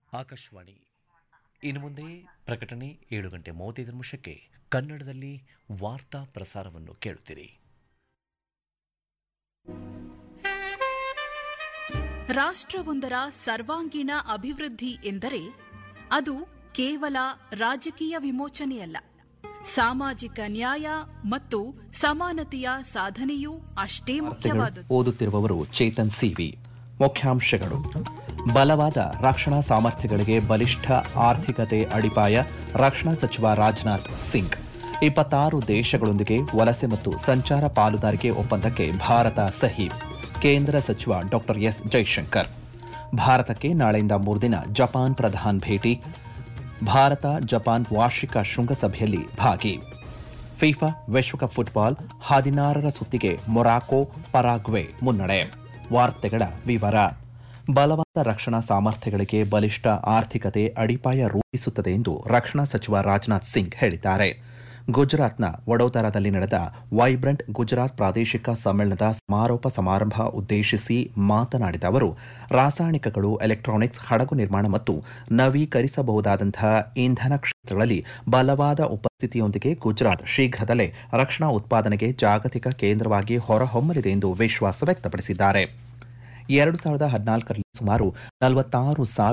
ಆಕಾಶವಾಣಿ ಇನ್ನು ಮುಂದೆ ಪ್ರಕಟಣೆ ಏಳು ಗಂಟೆ ಮೂವತ್ತೈದು ನಿಮಿಷಕ್ಕೆ ಕನ್ನಡದಲ್ಲಿ ವಾರ್ತಾ ಪ್ರಸಾರವನ್ನು ಕೇಳುತ್ತೀರಿ ರಾಷ್ಟ್ರವೊಂದರ ಸರ್ವಾಂಗೀಣ ಅಭಿವೃದ್ಧಿ ಎಂದರೆ ಅದು ಕೇವಲ ರಾಜಕೀಯ ವಿಮೋಚನೆಯಲ್ಲ ಸಾಮಾಜಿಕ ನ್ಯಾಯ ಮತ್ತು ಸಮಾನತೆಯ ಸಾಧನೆಯೂ ಅಷ್ಟೇ ವಾರ್ತೆಗಳು ಮುಖ್ಯವಾದದ್ದು ಓದುತ್ತಿರುವವರು ಚೇತನ್ ಸಿವಿ ಮುಖ್ಯಾಂಶಗಳು ಬಲವಾದ ರಕ್ಷಣಾ ಸಾಮರ್ಥ್ಯಗಳಿಗೆ ಬಲಿಷ್ಠ ಆರ್ಥಿಕತೆ ಅಡಿಪಾಯ ರಕ್ಷಣಾ ಸಚಿವ ರಾಜನಾಥ್ ಸಿಂಗ್ ಇಪ್ಪತ್ತಾರು ದೇಶಗಳೊಂದಿಗೆ ವಲಸೆ ಮತ್ತು ಸಂಚಾರ ಪಾಲುದಾರಿಕೆ ಒಪ್ಪಂದಕ್ಕೆ ಭಾರತ ಸಹಿ ಕೇಂದ್ರ ಸಚಿವ ಡಾಕ್ಟರ್ ಎಸ್ ಜೈಶಂಕರ್ ಭಾರತಕ್ಕೆ ನಾಳೆಯಿಂದ ಮೂರ್ದಿನ ಜಪಾನ್ ಪ್ರಧಾನ್ ಭೇಟಿ ಭಾರತ ಜಪಾನ್ ವಾರ್ಷಿಕ ಶೃಂಗಸಭೆಯಲ್ಲಿ ಭಾಗಿ ಫಿಫಾ ವಿಶ್ವಕಪ್ ಫುಟ್ಬಾಲ್ ಹದಿನಾರರ ಸುತ್ತಿಗೆ ಮೊರಾಕೊ ಪರಾಗ್ವೆ ಮುನ್ನಡೆ ವಾರ್ತೆಗಳ ವಿವರ ಬಲವಾದ ರಕ್ಷಣಾ ಸಾಮರ್ಥ್ಯಗಳಿಗೆ ಬಲಿಷ್ಠ ಆರ್ಥಿಕತೆ ಅಡಿಪಾಯ ರೂಪಿಸುತ್ತದೆ ಎಂದು ರಕ್ಷಣಾ ಸಚಿವ ರಾಜನಾಥ್ ಸಿಂಗ್ ಹೇಳಿದ್ದಾರೆ ಗುಜರಾತ್ನ ವಡೋದರಾದಲ್ಲಿ ನಡೆದ ವೈಬ್ರೆಂಟ್ ಗುಜರಾತ್ ಪ್ರಾದೇಶಿಕ ಸಮ್ಮೇಳನದ ಸಮಾರೋಪ ಸಮಾರಂಭ ಉದ್ದೇಶಿಸಿ ಮಾತನಾಡಿದ ಅವರು ರಾಸಾಯನಿಕಗಳು ಎಲೆಕ್ಟ್ರಾನಿಕ್ಸ್ ಹಡಗು ನಿರ್ಮಾಣ ಮತ್ತು ನವೀಕರಿಸಬಹುದಾದಂತಹ ಇಂಧನ ಕ್ಷೇತ್ರಗಳಲ್ಲಿ ಬಲವಾದ ಉಪಸ್ಥಿತಿಯೊಂದಿಗೆ ಗುಜರಾತ್ ಶೀಘ್ರದಲ್ಲೇ ರಕ್ಷಣಾ ಉತ್ಪಾದನೆಗೆ ಜಾಗತಿಕ ಕೇಂದ್ರವಾಗಿ ಹೊರಹೊಮ್ಮಲಿದೆ ಎಂದು ವಿಶ್ವಾಸ ವ್ಯಕ್ತಪಡಿಸಿದ್ದಾರೆ ಎರಡು ಸಾವಿರದ ಹದಿನಾಲ್ಕರಲ್ಲಿ ಸುಮಾರು ನಲವತ್ತಾರು ಸಾವಿರ